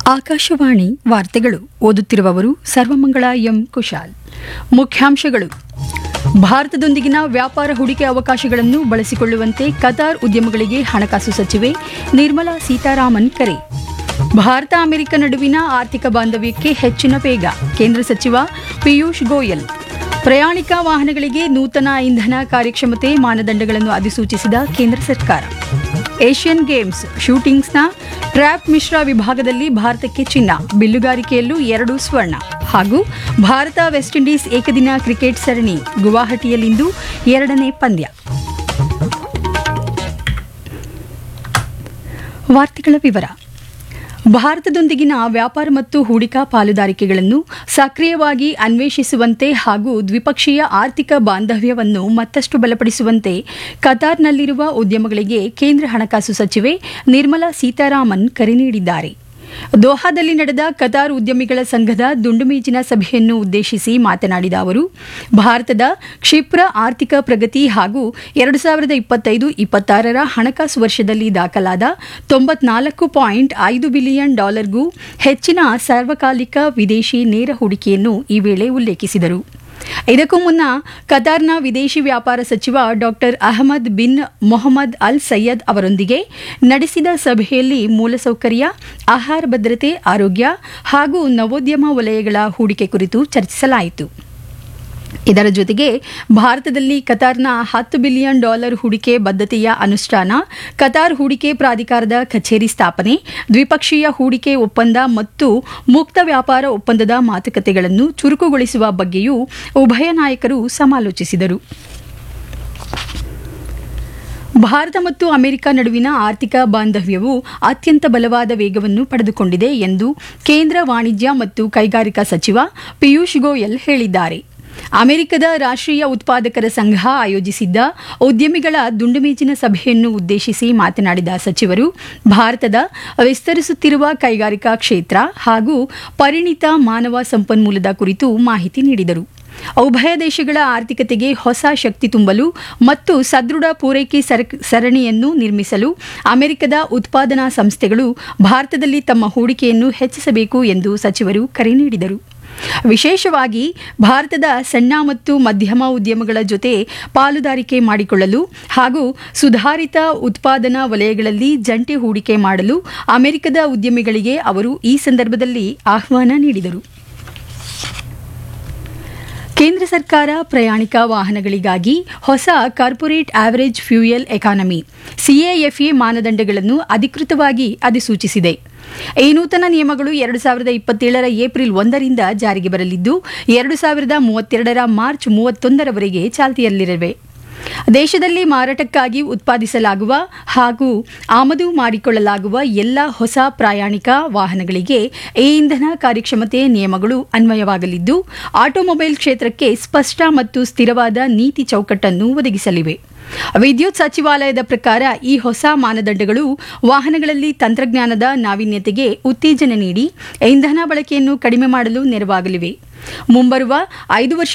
ಆಕಾಶವಾಣಿ ವಾರ್ತೆಗಳು ಓದುತ್ತಿರುವವರು ಸರ್ವಮಂಗಳ ಎಂ ಕುಶಾಲ್ ಮುಖ್ಯಾಂಶಗಳು ಭಾರತದೊಂದಿಗಿನ ವ್ಯಾಪಾರ ಹೂಡಿಕೆ ಅವಕಾಶಗಳನ್ನು ಬಳಸಿಕೊಳ್ಳುವಂತೆ ಕತಾರ್ ಉದ್ಯಮಗಳಿಗೆ ಹಣಕಾಸು ಸಚಿವೆ ನಿರ್ಮಲಾ ಸೀತಾರಾಮನ್ ಕರೆ ಭಾರತ ಅಮೆರಿಕ ನಡುವಿನ ಆರ್ಥಿಕ ಬಾಂಧವ್ಯಕ್ಕೆ ಹೆಚ್ಚಿನ ವೇಗ ಕೇಂದ್ರ ಸಚಿವ ಪಿಯೂಷ್ ಗೋಯಲ್ ಪ್ರಯಾಣಿಕ ವಾಹನಗಳಿಗೆ ನೂತನ ಇಂಧನ ಕಾರ್ಯಕ್ಷಮತೆ ಮಾನದಂಡಗಳನ್ನು ಅಧಿಸೂಚಿಸಿದ ಕೇಂದ್ರ ಸರ್ಕಾರ ಏಷ್ಯನ್ ಗೇಮ್ಸ್ ಶೂಟಿಂಗ್ಸ್ನ ಟ್ರ್ಯಾಪ್ ಮಿಶ್ರ ವಿಭಾಗದಲ್ಲಿ ಭಾರತಕ್ಕೆ ಚಿನ್ನ ಬಿಲ್ಲುಗಾರಿಕೆಯಲ್ಲೂ ಎರಡು ಸ್ವರ್ಣ ಹಾಗೂ ಭಾರತ ವೆಸ್ಟ್ ಇಂಡೀಸ್ ಏಕದಿನ ಕ್ರಿಕೆಟ್ ಸರಣಿ ಗುವಾಹಟಿಯಲ್ಲಿಂದು ಎರಡನೇ ಪಂದ್ಯ ವಾರ್ತೆಗಳ ವಿವರ ಭಾರತದೊಂದಿಗಿನ ವ್ಯಾಪಾರ ಮತ್ತು ಹೂಡಿಕಾ ಪಾಲುದಾರಿಕೆಗಳನ್ನು ಸಕ್ರಿಯವಾಗಿ ಅನ್ವೇಷಿಸುವಂತೆ ಹಾಗೂ ದ್ವಿಪಕ್ಷೀಯ ಆರ್ಥಿಕ ಬಾಂಧವ್ಯವನ್ನು ಮತ್ತಷ್ಟು ಬಲಪಡಿಸುವಂತೆ ಕತಾರ್ನಲ್ಲಿರುವ ಉದ್ಯಮಗಳಿಗೆ ಕೇಂದ್ರ ಹಣಕಾಸು ಸಚಿವೆ ನಿರ್ಮಲಾ ಸೀತಾರಾಮನ್ ಕರೆ ನೀಡಿದ್ದಾರೆ ದೋಹಾದಲ್ಲಿ ನಡೆದ ಕತಾರ್ ಉದ್ಯಮಿಗಳ ಸಂಘದ ದುಂಡುಮೇಜಿನ ಸಭೆಯನ್ನು ಉದ್ದೇಶಿಸಿ ಮಾತನಾಡಿದ ಅವರು ಭಾರತದ ಕ್ಷಿಪ್ರ ಆರ್ಥಿಕ ಪ್ರಗತಿ ಹಾಗೂ ಎರಡು ಸಾವಿರದ ಇಪ್ಪತ್ತೈದು ಇಪ್ಪತ್ತಾರರ ಹಣಕಾಸು ವರ್ಷದಲ್ಲಿ ದಾಖಲಾದ ತೊಂಬತ್ನಾಲ್ಕು ಪಾಯಿಂಟ್ ಐದು ಬಿಲಿಯನ್ ಡಾಲರ್ಗೂ ಹೆಚ್ಚಿನ ಸಾರ್ವಕಾಲಿಕ ವಿದೇಶಿ ನೇರ ಹೂಡಿಕೆಯನ್ನು ಈ ವೇಳೆ ಉಲ್ಲೇಖಿಸಿದರು ಇದಕ್ಕೂ ಮುನ್ನ ಕತಾರ್ನ ವಿದೇಶಿ ವ್ಯಾಪಾರ ಸಚಿವ ಡಾಕ್ಟರ್ ಅಹಮದ್ ಬಿನ್ ಮೊಹಮ್ಮದ್ ಅಲ್ ಸಯ್ಯದ್ ಅವರೊಂದಿಗೆ ನಡೆಸಿದ ಸಭೆಯಲ್ಲಿ ಮೂಲಸೌಕರ್ಯ ಆಹಾರ ಭದ್ರತೆ ಆರೋಗ್ಯ ಹಾಗೂ ನವೋದ್ಯಮ ವಲಯಗಳ ಹೂಡಿಕೆ ಕುರಿತು ಚರ್ಚಿಸಲಾಯಿತು ಇದರ ಜೊತೆಗೆ ಭಾರತದಲ್ಲಿ ಕತಾರ್ನ ಹತ್ತು ಬಿಲಿಯನ್ ಡಾಲರ್ ಹೂಡಿಕೆ ಬದ್ಧತೆಯ ಅನುಷ್ಠಾನ ಕತಾರ್ ಹೂಡಿಕೆ ಪ್ರಾಧಿಕಾರದ ಕಚೇರಿ ಸ್ಥಾಪನೆ ದ್ವಿಪಕ್ಷೀಯ ಹೂಡಿಕೆ ಒಪ್ಪಂದ ಮತ್ತು ಮುಕ್ತ ವ್ಯಾಪಾರ ಒಪ್ಪಂದದ ಮಾತುಕತೆಗಳನ್ನು ಚುರುಕುಗೊಳಿಸುವ ಬಗ್ಗೆಯೂ ಉಭಯ ನಾಯಕರು ಸಮಾಲೋಚಿಸಿದರು ಭಾರತ ಮತ್ತು ಅಮೆರಿಕ ನಡುವಿನ ಆರ್ಥಿಕ ಬಾಂಧವ್ಯವು ಅತ್ಯಂತ ಬಲವಾದ ವೇಗವನ್ನು ಪಡೆದುಕೊಂಡಿದೆ ಎಂದು ಕೇಂದ್ರ ವಾಣಿಜ್ಯ ಮತ್ತು ಕೈಗಾರಿಕಾ ಸಚಿವ ಪಿಯೂಷ್ ಗೋಯಲ್ ಹೇಳಿದ್ದಾರೆ ಅಮೆರಿಕದ ರಾಷ್ಟ್ರೀಯ ಉತ್ಪಾದಕರ ಸಂಘ ಆಯೋಜಿಸಿದ್ದ ಉದ್ಯಮಿಗಳ ದುಂಡುಮೇಜಿನ ಸಭೆಯನ್ನು ಉದ್ದೇಶಿಸಿ ಮಾತನಾಡಿದ ಸಚಿವರು ಭಾರತದ ವಿಸ್ತರಿಸುತ್ತಿರುವ ಕೈಗಾರಿಕಾ ಕ್ಷೇತ್ರ ಹಾಗೂ ಪರಿಣಿತ ಮಾನವ ಸಂಪನ್ಮೂಲದ ಕುರಿತು ಮಾಹಿತಿ ನೀಡಿದರು ಉಭಯ ದೇಶಗಳ ಆರ್ಥಿಕತೆಗೆ ಹೊಸ ಶಕ್ತಿ ತುಂಬಲು ಮತ್ತು ಸದೃಢ ಪೂರೈಕೆ ಸರಣಿಯನ್ನು ನಿರ್ಮಿಸಲು ಅಮೆರಿಕದ ಉತ್ಪಾದನಾ ಸಂಸ್ಥೆಗಳು ಭಾರತದಲ್ಲಿ ತಮ್ಮ ಹೂಡಿಕೆಯನ್ನು ಹೆಚ್ಚಿಸಬೇಕು ಎಂದು ಸಚಿವರು ಕರೆ ನೀಡಿದರು ವಿಶೇಷವಾಗಿ ಭಾರತದ ಸಣ್ಣ ಮತ್ತು ಮಧ್ಯಮ ಉದ್ಯಮಗಳ ಜೊತೆ ಪಾಲುದಾರಿಕೆ ಮಾಡಿಕೊಳ್ಳಲು ಹಾಗೂ ಸುಧಾರಿತ ಉತ್ಪಾದನಾ ವಲಯಗಳಲ್ಲಿ ಜಂಟಿ ಹೂಡಿಕೆ ಮಾಡಲು ಅಮೆರಿಕದ ಉದ್ಯಮಿಗಳಿಗೆ ಅವರು ಈ ಸಂದರ್ಭದಲ್ಲಿ ಆಹ್ವಾನ ನೀಡಿದರು ಕೇಂದ್ರ ಸರ್ಕಾರ ಪ್ರಯಾಣಿಕ ವಾಹನಗಳಿಗಾಗಿ ಹೊಸ corporate average fuel economy CAFE ಮಾನದಂಡಗಳನ್ನು ಅಧಿಕೃತವಾಗಿ ಅಧಿಸೂಚಿಸಿದೆ ಈ ನೂತನ ನಿಯಮಗಳು ಎರಡು ಸಾವಿರದ ಇಪ್ಪತ್ತೇಳರ ಏಪ್ರಿಲ್ ಒಂದರಿಂದ ಜಾರಿಗೆ ಬರಲಿದ್ದು ಎರಡು ಸಾವಿರದ ಮೂವತ್ತೆರಡರ ಮಾರ್ಚ್ ಮೂವತ್ತೊಂದರವರೆಗೆ ಚಾಲ್ತಿಯಲ್ಲಿರಲಿವೆ ದೇಶದಲ್ಲಿ ಮಾರಾಟಕ್ಕಾಗಿ ಉತ್ಪಾದಿಸಲಾಗುವ ಹಾಗೂ ಆಮದು ಮಾಡಿಕೊಳ್ಳಲಾಗುವ ಎಲ್ಲ ಹೊಸ ಪ್ರಯಾಣಿಕ ವಾಹನಗಳಿಗೆ ಈ ಇಂಧನ ಕಾರ್ಯಕ್ಷಮತೆ ನಿಯಮಗಳು ಅನ್ವಯವಾಗಲಿದ್ದು ಆಟೋಮೊಬೈಲ್ ಕ್ಷೇತ್ರಕ್ಕೆ ಸ್ಪಷ್ಟ ಮತ್ತು ಸ್ಥಿರವಾದ ನೀತಿ ಚೌಕಟ್ಟನ್ನು ಒದಗಿಸಲಿವೆ ವಿದ್ಯುತ್ ಸಚಿವಾಲಯದ ಪ್ರಕಾರ ಈ ಹೊಸ ಮಾನದಂಡಗಳು ವಾಹನಗಳಲ್ಲಿ ತಂತ್ರಜ್ಞಾನದ ನಾವೀನ್ಯತೆಗೆ ಉತ್ತೇಜನ ನೀಡಿ ಇಂಧನ ಬಳಕೆಯನ್ನು ಕಡಿಮೆ ಮಾಡಲು ನೆರವಾಗಲಿವೆ ಮುಂಬರುವ ಐದು ವರ್ಷ